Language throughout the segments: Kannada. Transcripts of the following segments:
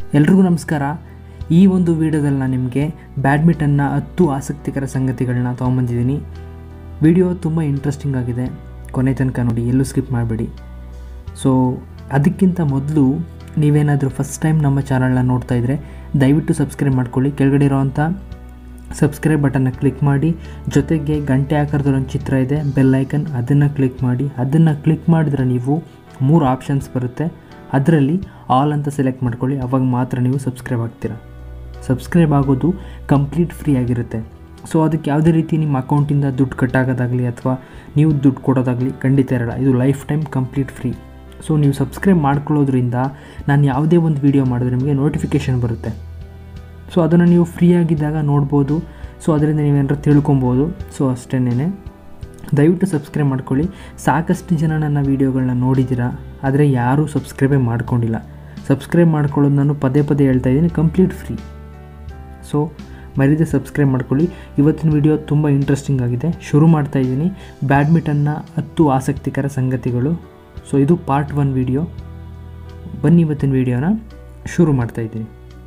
ಎಲ್ರಿಗೂ ನಮಸ್ಕಾರ ಈ ಒಂದು ವಿಡಿಯೋದಲ್ಲಿ ನಾನು ನಿಮಗೆ ಬ್ಯಾಡ್ಮಿಂಟನ್ನ ಹತ್ತು ಆಸಕ್ತಿಕರ ಸಂಗತಿಗಳನ್ನ ತೊಗೊಂಬಂದಿದ್ದೀನಿ ವಿಡಿಯೋ ತುಂಬ ಇಂಟ್ರೆಸ್ಟಿಂಗ್ ಆಗಿದೆ ಕೊನೆ ತನಕ ನೋಡಿ ಎಲ್ಲೂ ಸ್ಕಿಪ್ ಮಾಡಬೇಡಿ ಸೊ ಅದಕ್ಕಿಂತ ಮೊದಲು ನೀವೇನಾದರೂ ಫಸ್ಟ್ ಟೈಮ್ ನಮ್ಮ ಚಾನಲ್ನ ನೋಡ್ತಾ ಇದ್ದರೆ ದಯವಿಟ್ಟು ಸಬ್ಸ್ಕ್ರೈಬ್ ಮಾಡ್ಕೊಳ್ಳಿ ಕೆಳಗಡೆ ಇರೋವಂಥ ಸಬ್ಸ್ಕ್ರೈಬ್ ಬಟನ್ನ ಕ್ಲಿಕ್ ಮಾಡಿ ಜೊತೆಗೆ ಗಂಟೆ ಆಕಾರದಲ್ಲೊಂದು ಚಿತ್ರ ಇದೆ ಬೆಲ್ ಐಕನ್ ಅದನ್ನು ಕ್ಲಿಕ್ ಮಾಡಿ ಅದನ್ನು ಕ್ಲಿಕ್ ಮಾಡಿದ್ರೆ ನೀವು ಮೂರು ಆಪ್ಷನ್ಸ್ ಬರುತ್ತೆ ಅದರಲ್ಲಿ ಆಲ್ ಅಂತ ಸೆಲೆಕ್ಟ್ ಮಾಡ್ಕೊಳ್ಳಿ ಅವಾಗ ಮಾತ್ರ ನೀವು ಸಬ್ಸ್ಕ್ರೈಬ್ ಆಗ್ತೀರಾ ಸಬ್ಸ್ಕ್ರೈಬ್ ಆಗೋದು ಕಂಪ್ಲೀಟ್ ಫ್ರೀ ಆಗಿರುತ್ತೆ ಸೊ ಅದಕ್ಕೆ ಯಾವುದೇ ರೀತಿ ನಿಮ್ಮ ಅಕೌಂಟಿಂದ ದುಡ್ಡು ಕಟ್ಟಾಗೋದಾಗಲಿ ಅಥವಾ ನೀವು ದುಡ್ಡು ಕೊಡೋದಾಗಲಿ ಖಂಡಿತ ಇರಲ್ಲ ಇದು lifetime complete free so ನೀವು ಸಬ್ಸ್ಕ್ರೈಬ್ ಮಾಡ್ಕೊಳ್ಳೋದ್ರಿಂದ ನಾನು ಯಾವುದೇ ಒಂದು ವೀಡಿಯೋ ಮಾಡಿದ್ರೆ ನಿಮಗೆ ನೋಟಿಫಿಕೇಷನ್ ಬರುತ್ತೆ ಸೊ ಅದನ್ನು ನೀವು ಫ್ರೀ ಆಗಿದ್ದಾಗ ನೋಡ್ಬೋದು ಸೊ ಅದರಿಂದ ನೀವೇನಾರು ತಿಳ್ಕೊಬೋದು ಸೊ ಅಷ್ಟೇನೆ ದಯವಿಟ್ಟು ಸಬ್ಸ್ಕ್ರೈಬ್ ಮಾಡ್ಕೊಳ್ಳಿ ಸಾಕಷ್ಟು ಜನ ನನ್ನ ವೀಡಿಯೋಗಳನ್ನ ನೋಡಿದ್ದೀರಾ ಆದರೆ ಯಾರೂ ಸಬ್ಸ್ಕ್ರೈಬೇ ಮಾಡ್ಕೊಂಡಿಲ್ಲ ಸಬ್ಸ್ಕ್ರೈಬ್ ಮಾಡ್ಕೊಳ್ಳೋದು ನಾನು ಪದೇ ಪದೇ ಹೇಳ್ತಾ ಇದ್ದೀನಿ ಕಂಪ್ಲೀಟ್ ಫ್ರೀ ಸೊ ಮರೀದೆ ಸಬ್ಸ್ಕ್ರೈಬ್ ಮಾಡ್ಕೊಳ್ಳಿ ಇವತ್ತಿನ ವಿಡಿಯೋ ತುಂಬ ಇಂಟ್ರೆಸ್ಟಿಂಗ್ ಆಗಿದೆ ಶುರು ಮಾಡ್ತಾ ಇದ್ದೀನಿ ಬ್ಯಾಡ್ಮಿಂಟನ್ನ ಹತ್ತು ಆಸಕ್ತಿಕರ ಸಂಗತಿಗಳು ಸೊ ಇದು ಪಾರ್ಟ್ ಒನ್ ವಿಡಿಯೋ ಬನ್ನಿ ಇವತ್ತಿನ ವಿಡಿಯೋನ ಶುರು ಮಾಡ್ತಾ ಇದ್ದೀನಿ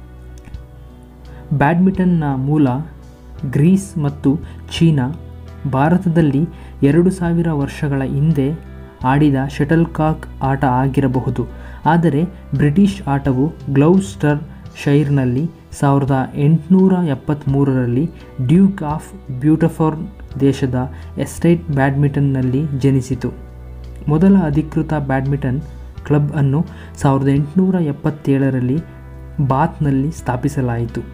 ಬ್ಯಾಡ್ಮಿಂಟನ್ನ ಮೂಲ ಗ್ರೀಸ್ ಮತ್ತು ಚೀನಾ ಭಾರತದಲ್ಲಿ ಎರಡು ಸಾವಿರ ವರ್ಷಗಳ ಹಿಂದೆ ಆಡಿದ ಶಟಲ್ ಕಾಕ್ ಆಟ ಆಗಿರಬಹುದು ಆದರೆ ಬ್ರಿಟಿಷ್ ಆಟವು ಗ್ಲೌಸ್ಟರ್ ಶೈರ್ನಲ್ಲಿ ಸಾವಿರದ ಎಂಟುನೂರ ಎಪ್ಪತ್ತ್ಮೂರರಲ್ಲಿ ಡ್ಯೂಕ್ ಆಫ್ ಬ್ಯೂಟಫೋರ್ನ್ ದೇಶದ ಎಸ್ಟೇಟ್ ಬ್ಯಾಡ್ಮಿಂಟನ್ನಲ್ಲಿ ಜನಿಸಿತು ಮೊದಲ ಅಧಿಕೃತ ಬ್ಯಾಡ್ಮಿಂಟನ್ ಕ್ಲಬ್ ಅನ್ನು ಸಾವಿರದ ಎಂಟುನೂರ ಎಪ್ಪತ್ತೇಳರಲ್ಲಿ ಬಾತ್ನಲ್ಲಿ ಸ್ಥಾಪಿಸಲಾಯಿತು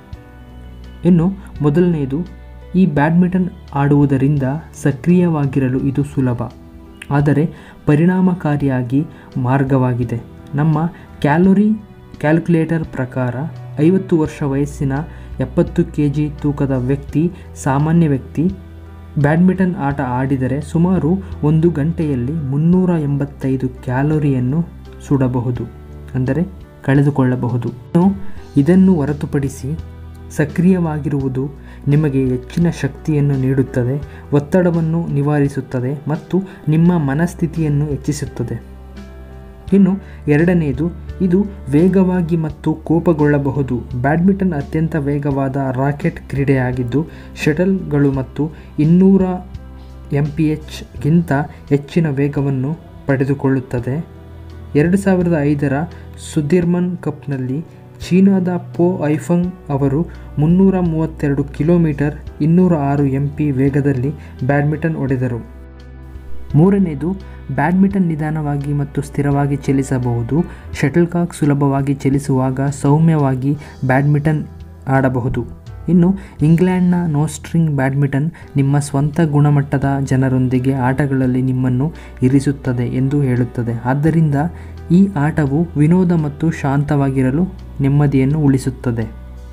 ಇನ್ನು ಮೊದಲನೆಯದು ಈ ಬ್ಯಾಡ್ಮಿಂಟನ್ ಆಡುವುದರಿಂದ ಸಕ್ರಿಯವಾಗಿರಲು ಇದು ಸುಲಭ ಆದರೆ ಪರಿಣಾಮಕಾರಿಯಾಗಿ ಮಾರ್ಗವಾಗಿದೆ ನಮ್ಮ ಕ್ಯಾಲೋರಿ ಕ್ಯಾಲ್ಕುಲೇಟರ್ ಪ್ರಕಾರ ಐವತ್ತು ವರ್ಷ ವಯಸ್ಸಿನ ಎಪ್ಪತ್ತು ಕೆ ಜಿ ತೂಕದ ವ್ಯಕ್ತಿ ಸಾಮಾನ್ಯ ವ್ಯಕ್ತಿ ಬ್ಯಾಡ್ಮಿಂಟನ್ ಆಟ ಆಡಿದರೆ ಸುಮಾರು ಒಂದು ಗಂಟೆಯಲ್ಲಿ ಮುನ್ನೂರ ಎಂಬತ್ತೈದು ಕ್ಯಾಲೋರಿಯನ್ನು ಸುಡಬಹುದು ಅಂದರೆ ಕಳೆದುಕೊಳ್ಳಬಹುದು ಇನ್ನು ಇದನ್ನು ಹೊರತುಪಡಿಸಿ ಸಕ್ರಿಯವಾಗಿರುವುದು ನಿಮಗೆ ಹೆಚ್ಚಿನ ಶಕ್ತಿಯನ್ನು ನೀಡುತ್ತದೆ ಒತ್ತಡವನ್ನು ನಿವಾರಿಸುತ್ತದೆ ಮತ್ತು ನಿಮ್ಮ ಮನಸ್ಥಿತಿಯನ್ನು ಹೆಚ್ಚಿಸುತ್ತದೆ ಇನ್ನು ಎರಡನೆಯದು ಇದು ವೇಗವಾಗಿ ಮತ್ತು ಕೋಪಗೊಳ್ಳಬಹುದು ಬ್ಯಾಡ್ಮಿಂಟನ್ ಅತ್ಯಂತ ವೇಗವಾದ ರಾಕೆಟ್ ಕ್ರೀಡೆಯಾಗಿದ್ದು ಶಟಲ್ಗಳು ಮತ್ತು ಇನ್ನೂರ ಎಂ ಪಿ ಎಚ್ಗಿಂತ ಹೆಚ್ಚಿನ ವೇಗವನ್ನು ಪಡೆದುಕೊಳ್ಳುತ್ತದೆ ಎರಡು ಸಾವಿರದ ಐದರ ಸುದಿರ್ಮನ್ ಕಪ್ನಲ್ಲಿ ಚೀನಾದ ಪೋ ಐಫಂಗ್ ಅವರು ಮುನ್ನೂರ ಮೂವತ್ತೆರಡು ಕಿಲೋಮೀಟರ್ ಇನ್ನೂರ ಆರು ಎಂ ಪಿ ವೇಗದಲ್ಲಿ ಬ್ಯಾಡ್ಮಿಂಟನ್ ಹೊಡೆದರು ಮೂರನೇದು ಬ್ಯಾಡ್ಮಿಂಟನ್ ನಿಧಾನವಾಗಿ ಮತ್ತು ಸ್ಥಿರವಾಗಿ ಚಲಿಸಬಹುದು ಶಟಲ್ಕಾಕ್ ಸುಲಭವಾಗಿ ಚಲಿಸುವಾಗ ಸೌಮ್ಯವಾಗಿ ಬ್ಯಾಡ್ಮಿಂಟನ್ ಆಡಬಹುದು ಇನ್ನು ಇಂಗ್ಲೆಂಡ್ನ ನೋಸ್ಟ್ರಿಂಗ್ ಬ್ಯಾಡ್ಮಿಂಟನ್ ನಿಮ್ಮ ಸ್ವಂತ ಗುಣಮಟ್ಟದ ಜನರೊಂದಿಗೆ ಆಟಗಳಲ್ಲಿ ನಿಮ್ಮನ್ನು ಇರಿಸುತ್ತದೆ ಎಂದು ಹೇಳುತ್ತದೆ ಆದ್ದರಿಂದ ಈ ಆಟವು ವಿನೋದ ಮತ್ತು ಶಾಂತವಾಗಿರಲು ನೆಮ್ಮದಿಯನ್ನು ಉಳಿಸುತ್ತದೆ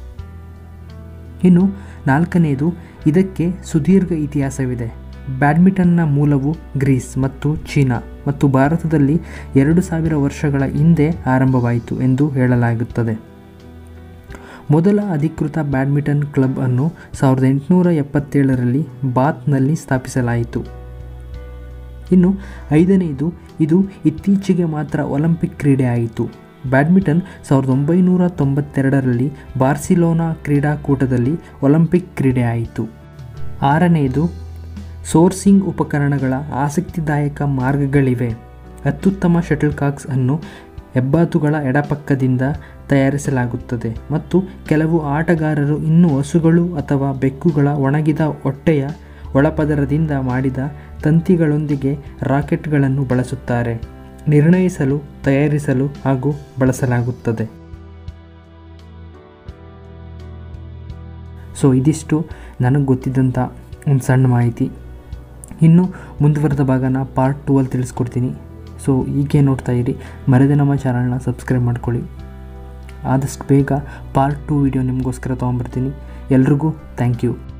ಇನ್ನು ನಾಲ್ಕನೆಯದು ಇದಕ್ಕೆ ಸುದೀರ್ಘ ಇತಿಹಾಸವಿದೆ ಬ್ಯಾಡ್ಮಿಂಟನ್ನ ಮೂಲವು ಗ್ರೀಸ್ ಮತ್ತು ಚೀನಾ ಮತ್ತು ಭಾರತದಲ್ಲಿ ಎರಡು ಸಾವಿರ ವರ್ಷಗಳ ಹಿಂದೆ ಆರಂಭವಾಯಿತು ಎಂದು ಹೇಳಲಾಗುತ್ತದೆ ಮೊದಲ ಅಧಿಕೃತ ಬ್ಯಾಡ್ಮಿಂಟನ್ ಕ್ಲಬ್ ಅನ್ನು ಸಾವಿರದ ಎಂಟುನೂರ ಎಪ್ಪತ್ತೇಳರಲ್ಲಿ ಬಾತ್ನಲ್ಲಿ ಸ್ಥಾಪಿಸಲಾಯಿತು ಇನ್ನು ಐದನೆಯದು ಇದು ಇತ್ತೀಚೆಗೆ ಮಾತ್ರ ಒಲಿಂಪಿಕ್ ಕ್ರೀಡೆ ಆಯಿತು ಬ್ಯಾಡ್ಮಿಂಟನ್ ಸಾವಿರದ ಒಂಬೈನೂರ ತೊಂಬತ್ತೆರಡರಲ್ಲಿ ಬಾರ್ಸಿಲೋನಾ ಕ್ರೀಡಾಕೂಟದಲ್ಲಿ ಒಲಿಂಪಿಕ್ ಕ್ರೀಡೆ ಆಯಿತು ಆರನೆಯದು ಸೋರ್ಸಿಂಗ್ ಉಪಕರಣಗಳ ಆಸಕ್ತಿದಾಯಕ ಮಾರ್ಗಗಳಿವೆ ಅತ್ಯುತ್ತಮ ಶಟಲ್ಕಾಕ್ಸ್ ಅನ್ನು ಹೆಬ್ಬಾತುಗಳ ಎಡಪಕ್ಕದಿಂದ ತಯಾರಿಸಲಾಗುತ್ತದೆ ಮತ್ತು ಕೆಲವು ಆಟಗಾರರು ಇನ್ನೂ ಹಸುಗಳು ಅಥವಾ ಬೆಕ್ಕುಗಳ ಒಣಗಿದ ಹೊಟ್ಟೆಯ ಒಳಪದರದಿಂದ ಮಾಡಿದ ತಂತಿಗಳೊಂದಿಗೆ ರಾಕೆಟ್ಗಳನ್ನು ಬಳಸುತ್ತಾರೆ ನಿರ್ಣಯಿಸಲು ತಯಾರಿಸಲು ಹಾಗೂ ಬಳಸಲಾಗುತ್ತದೆ ಸೊ ಇದಿಷ್ಟು ನನಗೆ ಗೊತ್ತಿದ್ದಂಥ ಒಂದು ಸಣ್ಣ ಮಾಹಿತಿ ಇನ್ನು ಮುಂದುವರೆದ ಭಾಗನ ಪಾರ್ಟ್ ಟೂ ಅಲ್ಲಿ ತಿಳಿಸ್ಕೊಡ್ತೀನಿ ಸೊ ಹೀಗೆ ನೋಡ್ತಾ ಇರಿ ಮರೆದೇ ನಮ್ಮ ಚಾನಲ್ನ ಸಬ್ಸ್ಕ್ರೈಬ್ ಮಾಡ್ಕೊಳ್ಳಿ ಆದಷ್ಟು ಬೇಗ ಪಾರ್ಟ್ ಟೂ ವಿಡಿಯೋ ನಿಮಗೋಸ್ಕರ ತೊಗೊಂಬರ್ತೀನಿ ಎಲ್ರಿಗೂ ಥ್ಯಾಂಕ್ ಯು